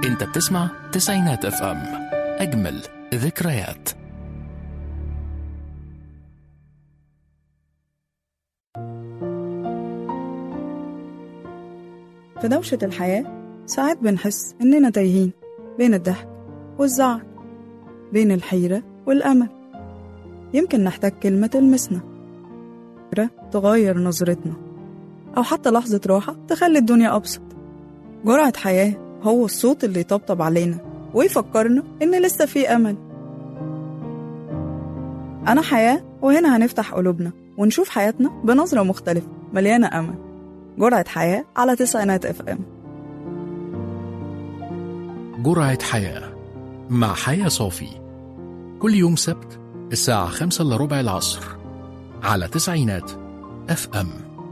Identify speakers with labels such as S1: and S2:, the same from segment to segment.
S1: انت بتسمع تسعينات اف ام اجمل ذكريات
S2: في دوشة الحياة ساعات بنحس إننا تايهين بين الضحك والزعل بين الحيرة والأمل يمكن نحتاج كلمة تلمسنا فكرة تغير نظرتنا أو حتى لحظة راحة تخلي الدنيا أبسط جرعة حياة هو الصوت اللي يطبطب علينا ويفكرنا إن لسه في أمل أنا حياة وهنا هنفتح قلوبنا ونشوف حياتنا بنظرة مختلفة مليانة أمل جرعة حياة على تسعينات اف ام
S1: جرعة حياة مع حياة صافي كل يوم سبت الساعة خمسة إلا ربع العصر على تسعينات اف ام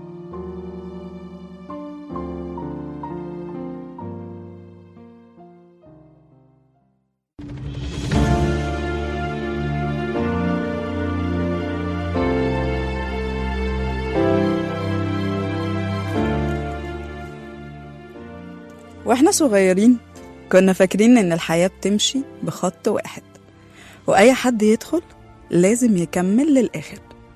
S2: واحنا صغيرين كنا فاكرين ان الحياة بتمشي بخط واحد واي حد يدخل لازم يكمل للآخر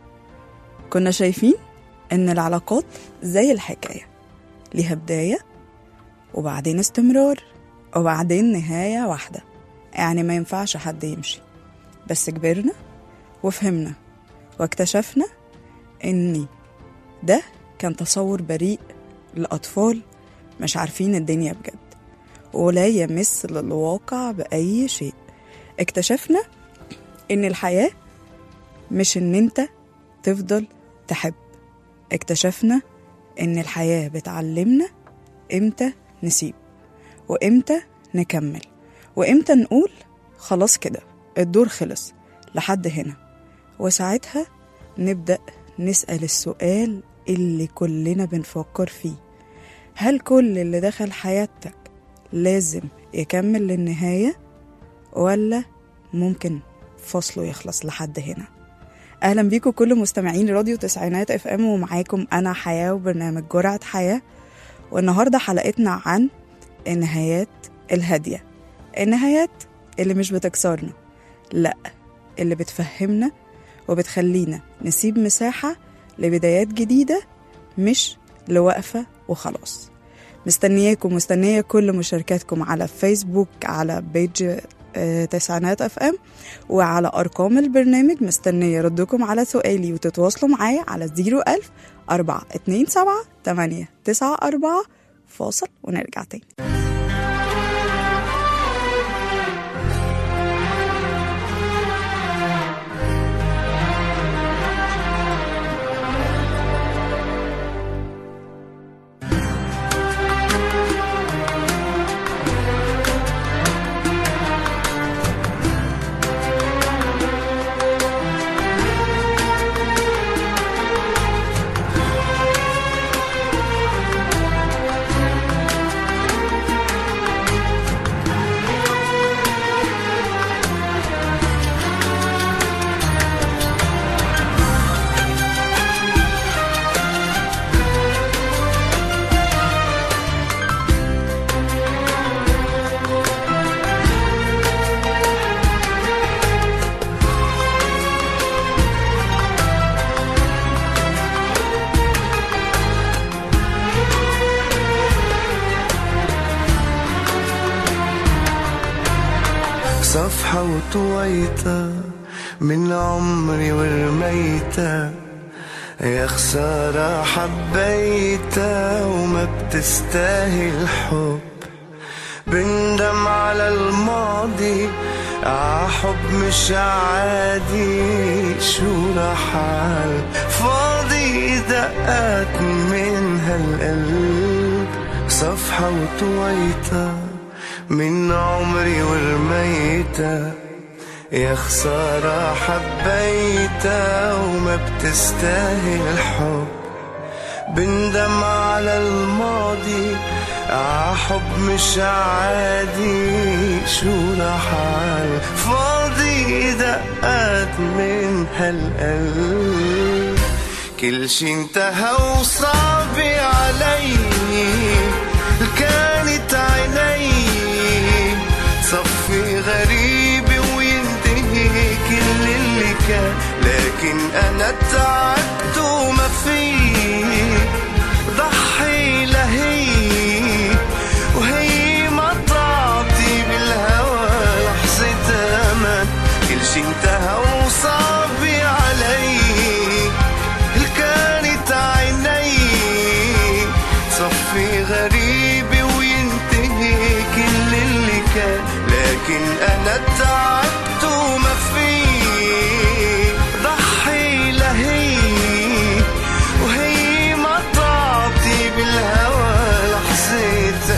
S2: كنا شايفين ان العلاقات زي الحكاية ليها بداية وبعدين استمرار وبعدين نهاية واحدة يعني ما ينفعش حد يمشي بس كبرنا وفهمنا واكتشفنا ان ده كان تصور بريء لأطفال مش عارفين الدنيا بجد ولا يمس للواقع بأي شيء اكتشفنا إن الحياة مش إن أنت تفضل تحب اكتشفنا إن الحياة بتعلمنا إمتى نسيب وإمتى نكمل وإمتى نقول خلاص كده الدور خلص لحد هنا وساعتها نبدأ نسأل السؤال اللي كلنا بنفكر فيه هل كل اللي دخل حياتك لازم يكمل للنهاية ولا ممكن فصله يخلص لحد هنا أهلا بيكم كل مستمعين راديو تسعينات اف ام ومعاكم أنا حياة وبرنامج جرعة حياة والنهاردة حلقتنا عن النهايات الهادية النهايات اللي مش بتكسرنا لأ اللي بتفهمنا وبتخلينا نسيب مساحة لبدايات جديدة مش لوقفة وخلاص مستنياكم مستنية كل مشاركاتكم على فيسبوك على بيج آه، تسعينات اف ام وعلى ارقام البرنامج مستنية ردكم على سؤالي وتتواصلوا معايا على 01000 427 8 9 4 فاصل ونرجع تاني
S3: صفحة وطويتها من عمري ورميتها يا خسارة حبيتها وما بتستاهل حب بندم على الماضي عحب مش عادي شو رحال فاضي دقات من هالقلب صفحة وطويتها من عمري ورميتها يا خسارة حبيتها وما بتستاهل الحب بندم على الماضي عحب مش عادي شو رحال فاضي دقات من هالقلب كل شي انتهى وصعب علي كانت عيني كان لكن انا تعبت وما في ضحي لهي وهي ما تعطي بالهوى لحظة أمان كل شي انتهى وصعب علي اللي كانت عيني صفي غريبة وينتهي كل اللي كان لكن أنا تعبت وما في ضحي لهي وهي ما تعطي بالهوى لحظة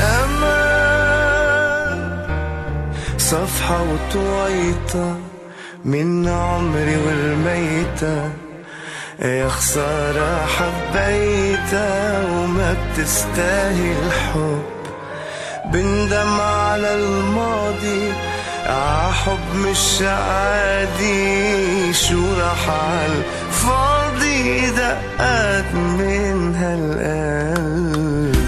S3: أمان صفحة وطويتها من عمري ورميتها يا خسارة حبيتها وما بتستاهل حب بندم على الماضي عحب مش عادي شو راح عالفاضي دقات من هالقلب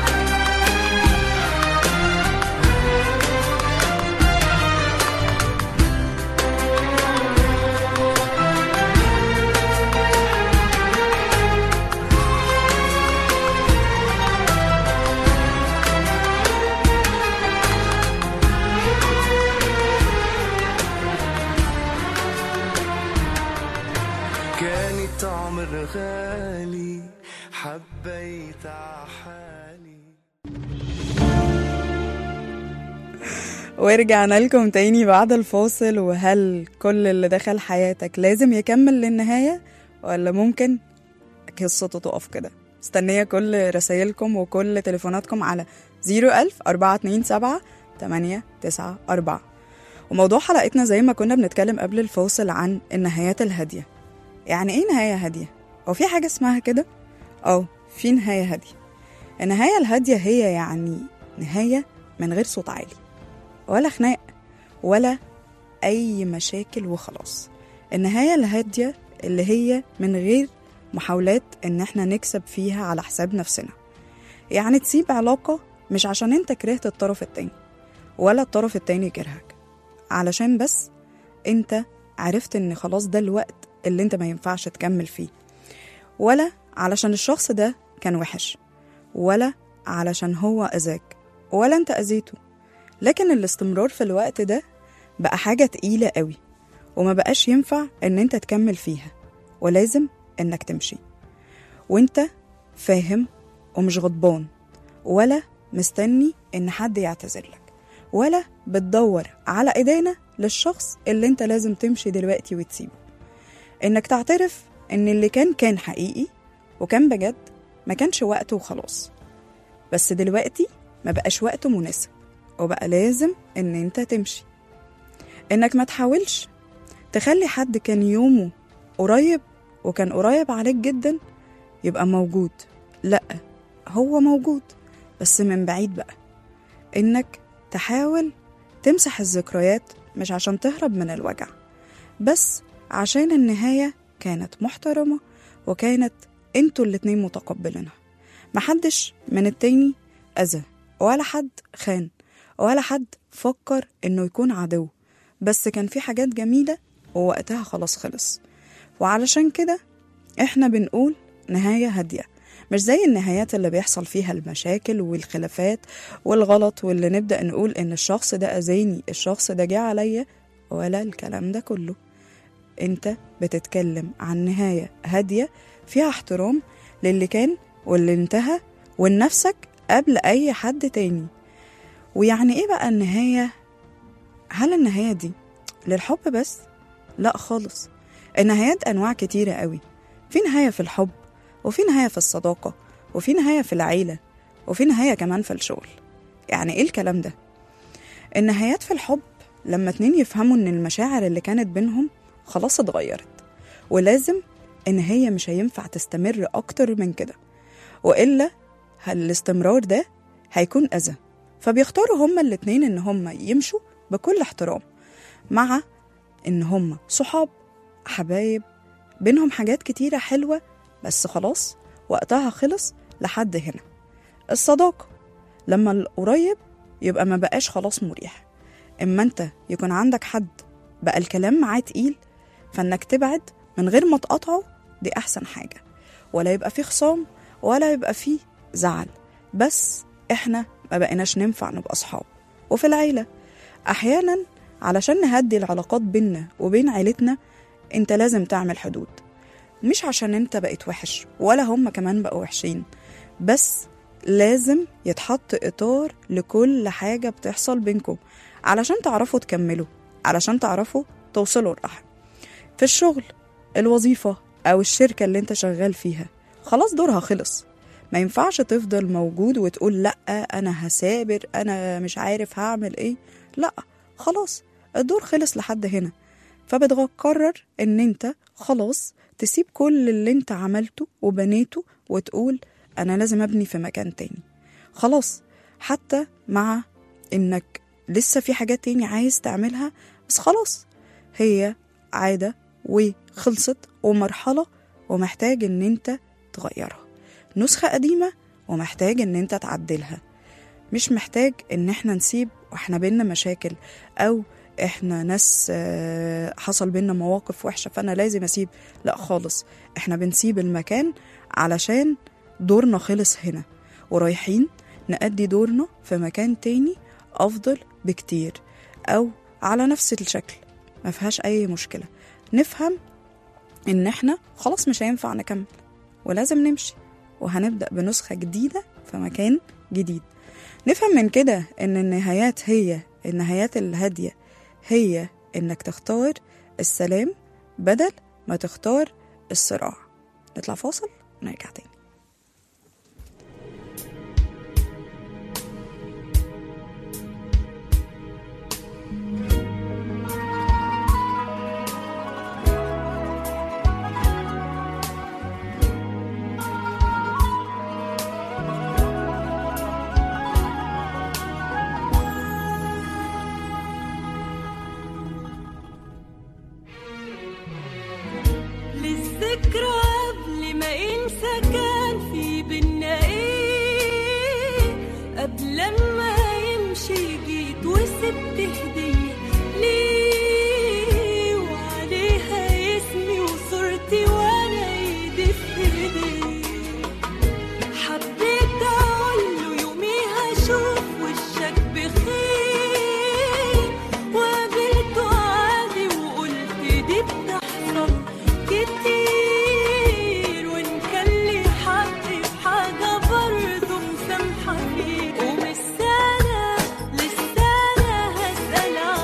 S3: كانت عمر غالي حبيت عحالي
S2: ورجعنا لكم تاني بعد الفاصل وهل كل اللي دخل حياتك لازم يكمل للنهاية ولا ممكن قصته تقف كده مستنية كل رسايلكم وكل تليفوناتكم على 01000 427 894 وموضوع حلقتنا زي ما كنا بنتكلم قبل الفاصل عن النهايات الهادية يعني ايه نهاية هادية؟ هو في حاجة اسمها كده؟ اه في نهاية هادية النهاية الهادية هي يعني نهاية من غير صوت عالي ولا خناق ولا أي مشاكل وخلاص النهاية الهادية اللي هي من غير محاولات إن احنا نكسب فيها على حساب نفسنا يعني تسيب علاقة مش عشان انت كرهت الطرف التاني ولا الطرف التاني كرهك علشان بس انت عرفت ان خلاص ده الوقت اللي انت ما ينفعش تكمل فيه ولا علشان الشخص ده كان وحش ولا علشان هو أذاك ولا انت أذيته لكن الاستمرار في الوقت ده بقى حاجة تقيلة قوي وما بقاش ينفع ان انت تكمل فيها ولازم انك تمشي وانت فاهم ومش غضبان ولا مستني ان حد يعتذر لك ولا بتدور على ايدينا للشخص اللي انت لازم تمشي دلوقتي وتسيبه انك تعترف ان اللي كان كان حقيقي وكان بجد ما كانش وقته وخلاص بس دلوقتي ما بقاش وقته مناسب وبقى لازم ان انت تمشي انك ما تحاولش تخلي حد كان يومه قريب وكان قريب عليك جدا يبقى موجود لا هو موجود بس من بعيد بقى انك تحاول تمسح الذكريات مش عشان تهرب من الوجع بس عشان النهاية كانت محترمة وكانت انتوا الاتنين متقبلينها محدش من التاني أذى ولا حد خان ولا حد فكر انه يكون عدو بس كان في حاجات جميلة ووقتها خلاص خلص وعلشان كده احنا بنقول نهاية هادية مش زي النهايات اللي بيحصل فيها المشاكل والخلافات والغلط واللي نبدأ نقول ان الشخص ده أذاني الشخص ده جه عليا ولا الكلام ده كله انت بتتكلم عن نهاية هادية فيها احترام للي كان واللي انتهى ولنفسك قبل أي حد تاني ويعني ايه بقى النهاية هل النهاية دي للحب بس؟ لا خالص النهايات أنواع كتيرة قوي في نهاية في الحب وفي نهاية في الصداقة وفي نهاية في العيلة وفي نهاية كمان في الشغل يعني ايه الكلام ده؟ النهايات في الحب لما اتنين يفهموا ان المشاعر اللي كانت بينهم خلاص اتغيرت ولازم ان هي مش هينفع تستمر اكتر من كده والا الاستمرار ده هيكون اذى فبيختاروا هما الاتنين ان هما يمشوا بكل احترام مع ان هما صحاب حبايب بينهم حاجات كتيرة حلوة بس خلاص وقتها خلص لحد هنا الصداقة لما القريب يبقى ما بقاش خلاص مريح اما انت يكون عندك حد بقى الكلام معاه تقيل فانك تبعد من غير ما تقاطعه دي احسن حاجه ولا يبقى فيه خصام ولا يبقى فيه زعل بس احنا ما بقيناش ننفع نبقى اصحاب وفي العيله احيانا علشان نهدي العلاقات بينا وبين عيلتنا انت لازم تعمل حدود مش عشان انت بقيت وحش ولا هم كمان بقوا وحشين بس لازم يتحط اطار لكل حاجه بتحصل بينكم علشان تعرفوا تكملوا علشان تعرفوا توصلوا لرحم في الشغل الوظيفه او الشركه اللي انت شغال فيها خلاص دورها خلص ما ينفعش تفضل موجود وتقول لا انا هسابر انا مش عارف هعمل ايه لا خلاص الدور خلص لحد هنا فبتقرر ان انت خلاص تسيب كل اللي انت عملته وبنيته وتقول انا لازم ابني في مكان تاني خلاص حتى مع انك لسه في حاجات تاني عايز تعملها بس خلاص هي عادة وخلصت ومرحلة ومحتاج ان انت تغيرها نسخة قديمة ومحتاج ان انت تعدلها مش محتاج ان احنا نسيب واحنا بينا مشاكل او احنا ناس آه، حصل بينا مواقف وحشة فانا لازم اسيب لا خالص احنا بنسيب المكان علشان دورنا خلص هنا ورايحين نأدي دورنا في مكان تاني افضل بكتير او على نفس الشكل ما فيهاش اي مشكلة نفهم ان احنا خلاص مش هينفع نكمل ولازم نمشي وهنبدأ بنسخة جديدة في مكان جديد نفهم من كده ان النهايات هي النهايات الهادية هي انك تختار السلام بدل ما تختار الصراع نطلع فاصل ونرجع تاني
S4: للذكرى قبل ما انسى كان في بينا ايه قبل ما يمشي جيت وسبت هدية ليه وعليها اسمي وصورتي وانا ايدي في ايديه حبيت اقوله يوميها اشوف وشك بخير وقابلته عادي وقلت دي بتحصل كتير وان كان لي حق في حاجه برضه مسامحه فيك ومش انا لسه انا هسال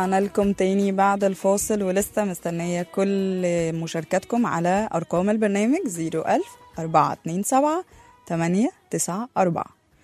S2: ورجعنا لكم تاني بعد الفاصل ولسه مستنية كل مشاركاتكم على أرقام البرنامج 01000 427 894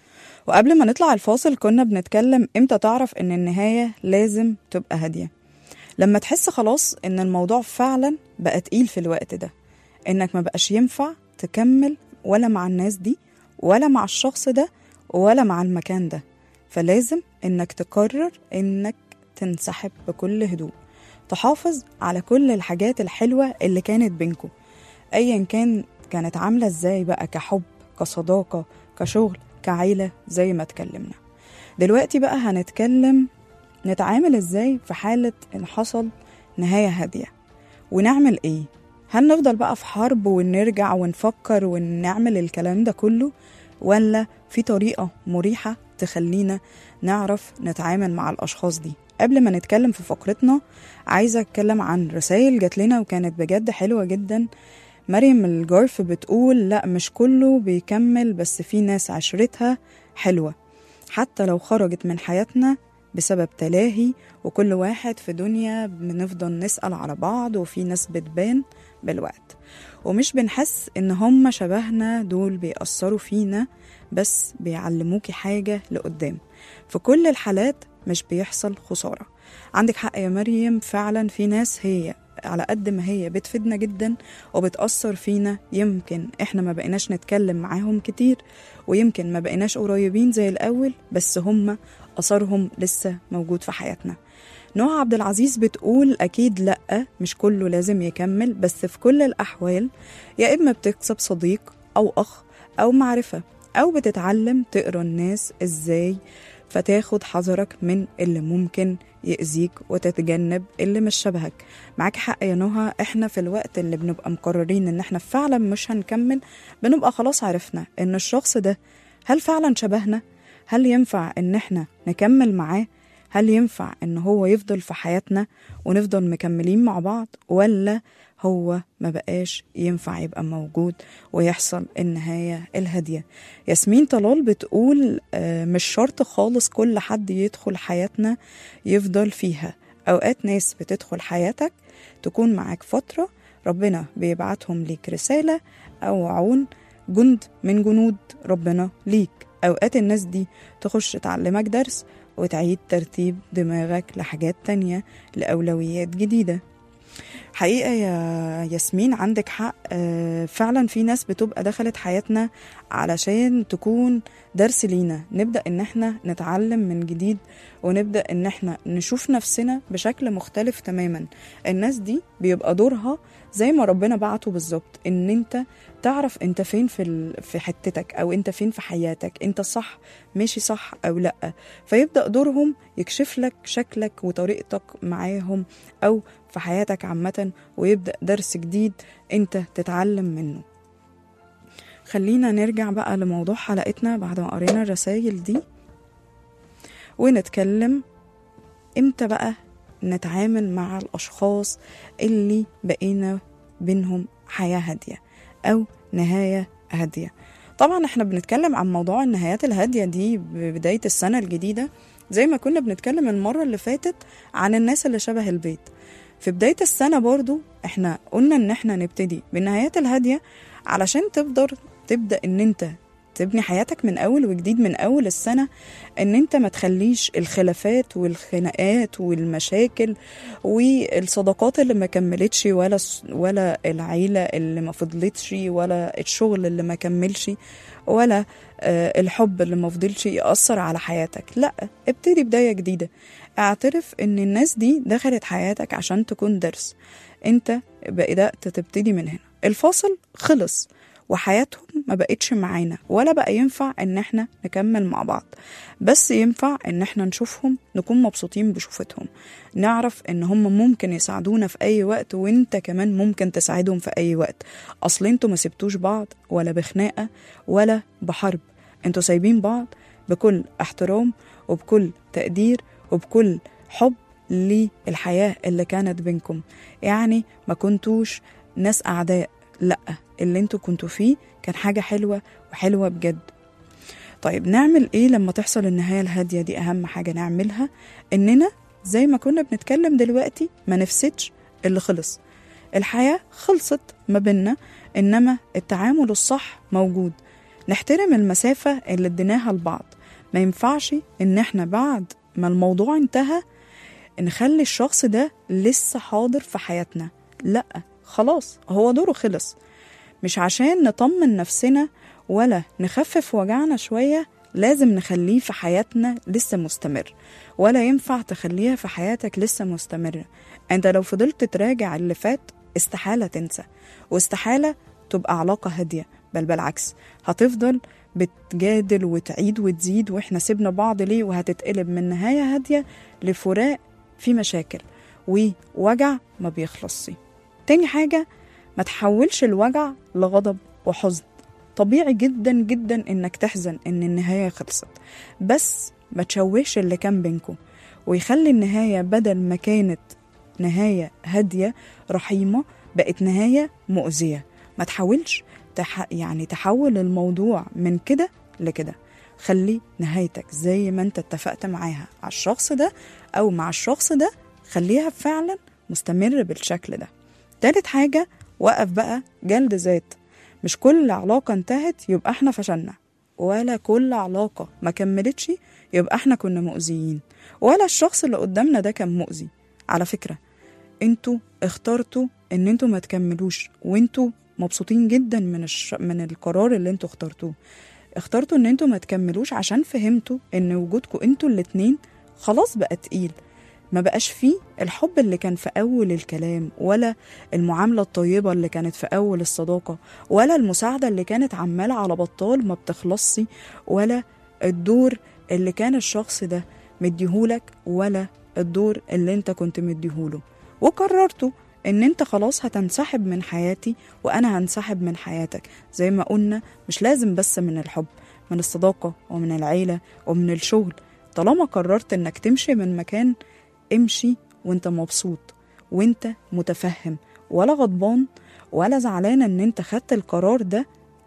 S2: وقبل ما نطلع الفاصل كنا بنتكلم امتى تعرف ان النهاية لازم تبقى هادية لما تحس خلاص ان الموضوع فعلا بقى تقيل في الوقت ده انك ما بقاش ينفع تكمل ولا مع الناس دي ولا مع الشخص ده ولا مع المكان ده فلازم انك تقرر انك تنسحب بكل هدوء تحافظ على كل الحاجات الحلوة اللي كانت بينكم ايا كان كانت عاملة ازاي بقى كحب كصداقة كشغل كعيلة زي ما اتكلمنا دلوقتي بقى هنتكلم نتعامل ازاي في حالة ان حصل نهاية هادية ونعمل ايه هل نفضل بقى في حرب ونرجع ونفكر ونعمل الكلام ده كله ولا في طريقة مريحة تخلينا نعرف نتعامل مع الأشخاص دي قبل ما نتكلم في فقرتنا عايزة أتكلم عن رسائل جات لنا وكانت بجد حلوة جدا مريم الجارف بتقول لا مش كله بيكمل بس في ناس عشرتها حلوة حتى لو خرجت من حياتنا بسبب تلاهي وكل واحد في دنيا بنفضل نسأل على بعض وفي ناس بتبان بالوقت ومش بنحس ان هم شبهنا دول بيأثروا فينا بس بيعلموكي حاجة لقدام في كل الحالات مش بيحصل خسارة عندك حق يا مريم فعلا في ناس هي على قد ما هي بتفيدنا جدا وبتأثر فينا يمكن احنا ما بقيناش نتكلم معاهم كتير ويمكن ما بقيناش قريبين زي الأول بس هم أثرهم لسه موجود في حياتنا نوع عبد العزيز بتقول أكيد لأ مش كله لازم يكمل بس في كل الأحوال يا إما بتكسب صديق أو أخ أو معرفة أو بتتعلم تقرا الناس إزاي فتاخد حذرك من اللي ممكن يأذيك وتتجنب اللي مش شبهك معاك حق يا نهى احنا في الوقت اللي بنبقى مقررين ان احنا فعلا مش هنكمل بنبقى خلاص عرفنا ان الشخص ده هل فعلا شبهنا هل ينفع ان احنا نكمل معاه هل ينفع ان هو يفضل في حياتنا ونفضل مكملين مع بعض ولا هو ما بقاش ينفع يبقى موجود ويحصل النهاية الهادية ياسمين طلال بتقول آه، مش شرط خالص كل حد يدخل حياتنا يفضل فيها أوقات ناس بتدخل حياتك تكون معاك فترة ربنا بيبعتهم ليك رسالة أو عون جند من جنود ربنا ليك أوقات الناس دي تخش تعلمك درس وتعيد ترتيب دماغك لحاجات تانية لأولويات جديدة حقيقة يا ياسمين عندك حق آه، فعلا في ناس بتبقى دخلت حياتنا علشان تكون درس لينا نبدأ ان احنا نتعلم من جديد ونبدأ ان احنا نشوف نفسنا بشكل مختلف تماما الناس دي بيبقى دورها زي ما ربنا بعته بالظبط ان انت تعرف انت فين في ال- في حتتك او انت فين في حياتك انت صح ماشي صح او لا فيبدأ دورهم يكشف لك شكلك وطريقتك معاهم او في حياتك عامة ويبدأ درس جديد انت تتعلم منه خلينا نرجع بقى لموضوع حلقتنا بعد ما قرينا الرسايل دي ونتكلم امتى بقى نتعامل مع الأشخاص اللي بقينا بينهم حياة هادية أو نهاية هادية طبعا احنا بنتكلم عن موضوع النهايات الهادية دي ببداية السنة الجديدة زي ما كنا بنتكلم المرة اللي فاتت عن الناس اللي شبه البيت في بداية السنة برضو احنا قلنا ان احنا نبتدي بالنهايات الهادية علشان تقدر تبدأ ان انت تبني حياتك من اول وجديد من اول السنة ان انت ما تخليش الخلافات والخناقات والمشاكل والصداقات اللي ما كملتش ولا ولا العيلة اللي ما فضلتش ولا الشغل اللي ما كملش ولا آه، الحب اللي ما فضلش يأثر على حياتك لا ابتدي بداية جديدة اعترف ان الناس دي دخلت حياتك عشان تكون درس انت بدأت تبتدي من هنا الفاصل خلص وحياتهم ما بقتش معانا ولا بقى ينفع ان احنا نكمل مع بعض بس ينفع ان احنا نشوفهم نكون مبسوطين بشوفتهم نعرف ان هم ممكن يساعدونا في اي وقت وانت كمان ممكن تساعدهم في اي وقت اصل انتوا ما سبتوش بعض ولا بخناقة ولا بحرب انتوا سايبين بعض بكل احترام وبكل تقدير وبكل حب للحياة اللي كانت بينكم يعني ما كنتوش ناس أعداء لأ اللي انتوا كنتوا فيه كان حاجة حلوة وحلوة بجد طيب نعمل ايه لما تحصل النهاية الهادية دي أهم حاجة نعملها إننا زي ما كنا بنتكلم دلوقتي ما نفسدش اللي خلص الحياة خلصت ما بينا إنما التعامل الصح موجود نحترم المسافة اللي اديناها لبعض ما ينفعش إن احنا بعد ما الموضوع انتهى نخلي الشخص ده لسه حاضر في حياتنا لا خلاص هو دوره خلص مش عشان نطمن نفسنا ولا نخفف وجعنا شوية لازم نخليه في حياتنا لسه مستمر ولا ينفع تخليها في حياتك لسه مستمرة انت لو فضلت تراجع اللي فات استحالة تنسى واستحالة تبقى علاقة هادية بل بالعكس هتفضل بتجادل وتعيد وتزيد واحنا سيبنا بعض ليه وهتتقلب من نهاية هادية لفراق في مشاكل ووجع ما بيخلصش تاني حاجة ما تحولش الوجع لغضب وحزن طبيعي جدا جدا انك تحزن ان النهاية خلصت بس ما تشوهش اللي كان بينكم ويخلي النهاية بدل ما كانت نهاية هادية رحيمة بقت نهاية مؤذية ما تحاولش تح... يعني تحول الموضوع من كده لكده خلي نهايتك زي ما انت اتفقت معاها على الشخص ده او مع الشخص ده خليها فعلا مستمر بالشكل ده تالت حاجة وقف بقى جلد ذات مش كل علاقة انتهت يبقى احنا فشلنا ولا كل علاقة ما كملتش يبقى احنا كنا مؤذيين ولا الشخص اللي قدامنا ده كان مؤذي على فكرة انتوا اخترتوا ان انتوا ما تكملوش وانتوا مبسوطين جدا من الش... من القرار اللي انتوا اخترتوه اخترتوا ان انتوا ما تكملوش عشان فهمتوا ان وجودكم انتوا الاتنين خلاص بقى تقيل ما بقاش فيه الحب اللي كان في أول الكلام ولا المعاملة الطيبة اللي كانت في أول الصداقة ولا المساعدة اللي كانت عمالة على بطال ما بتخلصش ولا الدور اللي كان الشخص ده مديهولك ولا الدور اللي انت كنت مديهوله وقررتوا ان انت خلاص هتنسحب من حياتي وانا هنسحب من حياتك زي ما قلنا مش لازم بس من الحب من الصداقة ومن العيلة ومن الشغل طالما قررت انك تمشي من مكان امشي وانت مبسوط وانت متفهم ولا غضبان ولا زعلان ان انت خدت القرار ده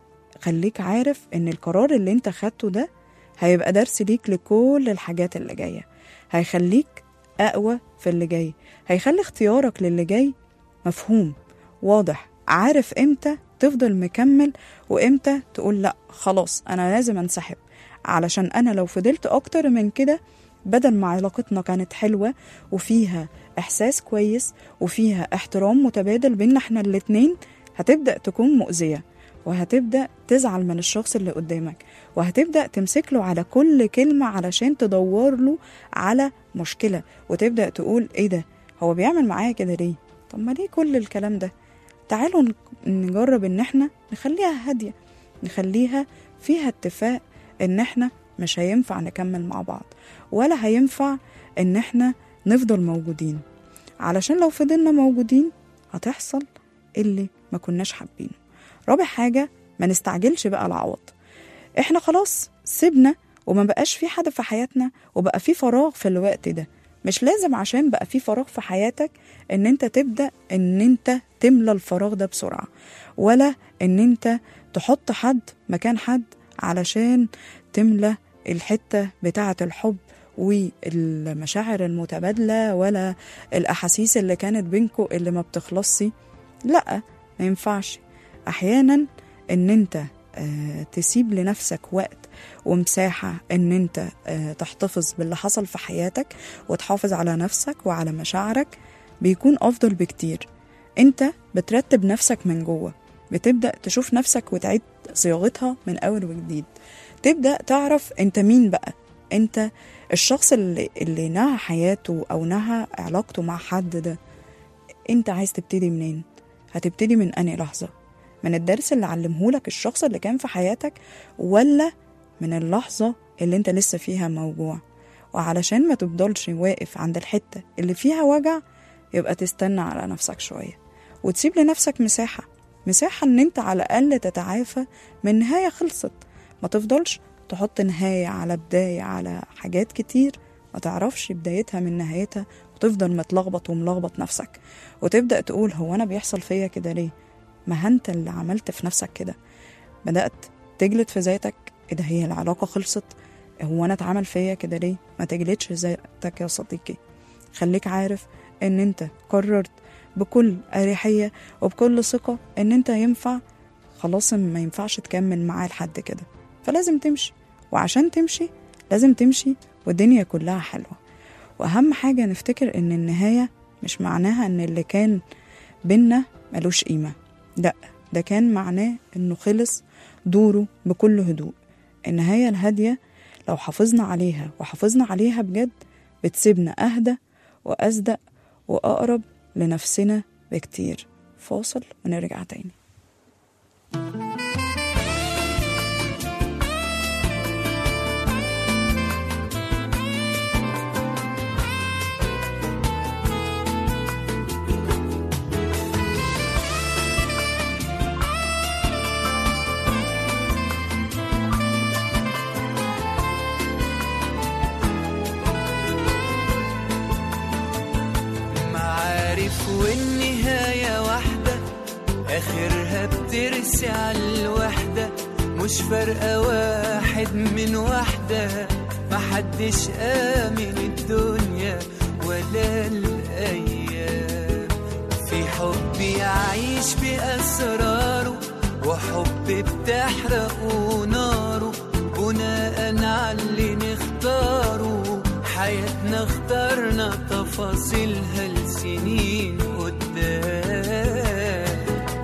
S2: خليك عارف ان القرار اللي انت خدته ده هيبقى درس ليك لكل الحاجات اللي جاية هيخليك أقوى في اللي جاي هيخلي اختيارك للي جاي مفهوم واضح عارف امتى تفضل مكمل وامتى تقول لا خلاص انا لازم انسحب علشان انا لو فضلت اكتر من كده بدل ما علاقتنا كانت حلوة وفيها إحساس كويس وفيها احترام متبادل بينا احنا الاتنين هتبدأ تكون مؤذية وهتبدأ تزعل من الشخص اللي قدامك وهتبدأ تمسك له على كل كلمة علشان تدور له على مشكلة وتبدأ تقول ايه ده هو بيعمل معايا كده ليه طب ما ليه كل الكلام ده تعالوا ن- نجرب ان احنا نخليها هادية نخليها فيها اتفاق ان احنا مش هينفع نكمل مع بعض ولا هينفع ان احنا نفضل موجودين علشان لو فضلنا موجودين هتحصل اللي ما كناش حابينه رابع حاجة ما نستعجلش بقى العوض احنا خلاص سيبنا وما بقاش في حد في حياتنا وبقى في فراغ في الوقت ده مش لازم عشان بقى في فراغ في حياتك ان انت تبدأ ان انت تملى الفراغ ده بسرعة ولا ان انت تحط حد مكان حد علشان تملى الحتة بتاعة الحب والمشاعر المتبادلة ولا الأحاسيس اللي كانت بينكو اللي ما بتخلصش لا ما ينفعش أحيانا إن أنت آه، تسيب لنفسك وقت ومساحة إن أنت آه، تحتفظ باللي حصل في حياتك وتحافظ على نفسك وعلى مشاعرك بيكون أفضل بكتير أنت بترتب نفسك من جوه بتبدأ تشوف نفسك وتعيد صياغتها من أول وجديد تبدأ تعرف أنت مين بقى أنت الشخص اللي, اللي نهى حياته أو نهى علاقته مع حد ده أنت عايز تبتدي منين هتبتدي من أنهي لحظة من الدرس اللي علمهولك الشخص اللي كان في حياتك ولا من اللحظة اللي انت لسه فيها موجوع وعلشان ما تفضلش واقف عند الحتة اللي فيها وجع يبقى تستنى على نفسك شوية وتسيب لنفسك مساحة مساحة ان انت على الأقل تتعافى من نهاية خلصت ما تفضلش تحط نهاية على بداية على حاجات كتير ما تعرفش بدايتها من نهايتها وتفضل متلخبط وملخبط نفسك وتبدأ تقول هو أنا بيحصل فيا كده ليه ما انت اللي عملت في نفسك كده بدأت تجلد في ذاتك ايه ده هي العلاقة خلصت هو انا اتعمل فيا كده ليه ما تجلدش ذاتك يا صديقي خليك عارف ان انت قررت بكل أريحية وبكل ثقة ان انت ينفع خلاص ما ينفعش تكمل معاه لحد كده فلازم تمشي وعشان تمشي لازم تمشي والدنيا كلها حلوة وأهم حاجة نفتكر إن النهاية مش معناها إن اللي كان بينا ملوش قيمة لأ ده كان معناه إنه خلص دوره بكل هدوء النهاية الهادية لو حافظنا عليها وحافظنا عليها بجد بتسيبنا أهدى وأصدق وأقرب لنفسنا بكتير فاصل ونرجع تاني
S3: معارف والنهاية واحدة آخرها بترسي على الوحدة مش فارقة واحد من واحدة محدش آمن الدنيا ولا الأيام في حب يعيش بأسراره وحب بتحرقه ناره بناء على اللي نختاره حياتنا اخترنا تفاصيلها لسنين قدام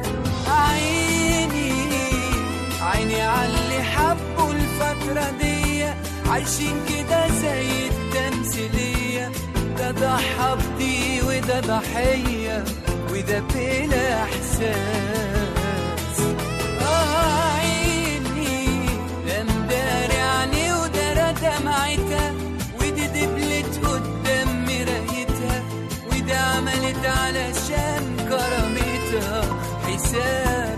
S3: عيني عيني على اللي حبوا الفترة دي عايشين كده زي التمثيلية ده ضحى بدي وده ضحية وده بلا إحساس آه عيني ده مداري عيني وده دمعتها ودي دبلت قدام مرايتها وده عملت علشان كرامتها حساب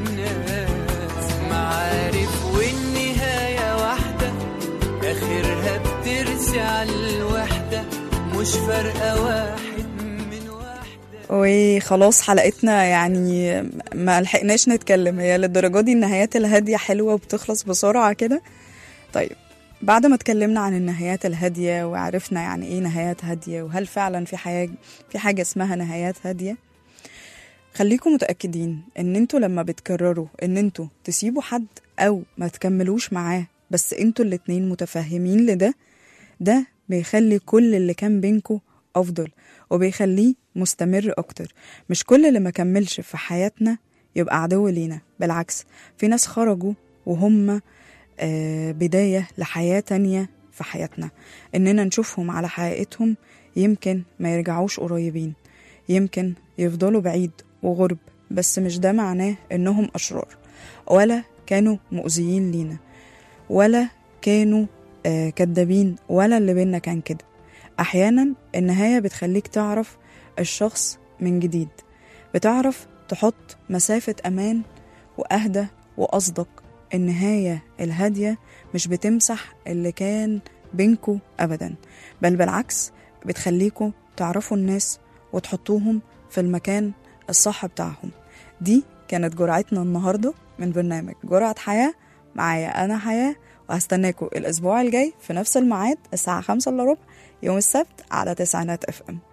S3: للناس معارف والنهاية واحدة آخرها بترسي على الوحدة مش فارقة واحد من واحدة
S2: وخلاص حلقتنا يعني ما لحقناش نتكلم هي للدرجة دي النهايات الهادية حلوة وبتخلص بسرعة كده طيب بعد ما اتكلمنا عن النهايات الهادية وعرفنا يعني ايه نهايات هادية وهل فعلا في حاجة في حاجة اسمها نهايات هادية خليكم متأكدين ان انتوا لما بتكرروا ان انتوا تسيبوا حد او ما تكملوش معاه بس انتوا الاتنين متفاهمين لده ده بيخلي كل اللي كان بينكوا افضل وبيخليه مستمر اكتر مش كل اللي ما كملش في حياتنا يبقى عدو لينا بالعكس في ناس خرجوا وهم آه، بداية لحياة تانية في حياتنا إننا نشوفهم على حقيقتهم يمكن ما يرجعوش قريبين يمكن يفضلوا بعيد وغرب بس مش ده معناه إنهم أشرار ولا كانوا مؤذيين لينا ولا كانوا آه، كدابين ولا اللي بينا كان كده أحيانا النهاية بتخليك تعرف الشخص من جديد بتعرف تحط مسافة أمان وأهدى وأصدق النهاية الهادية مش بتمسح اللي كان بينكو أبدا بل بالعكس بتخليكوا تعرفوا الناس وتحطوهم في المكان الصح بتاعهم دي كانت جرعتنا النهاردة من برنامج جرعة حياة معايا أنا حياة وهستناكوا الأسبوع الجاي في نفس الميعاد الساعة خمسة إلا ربع يوم السبت على تسعينات اف ام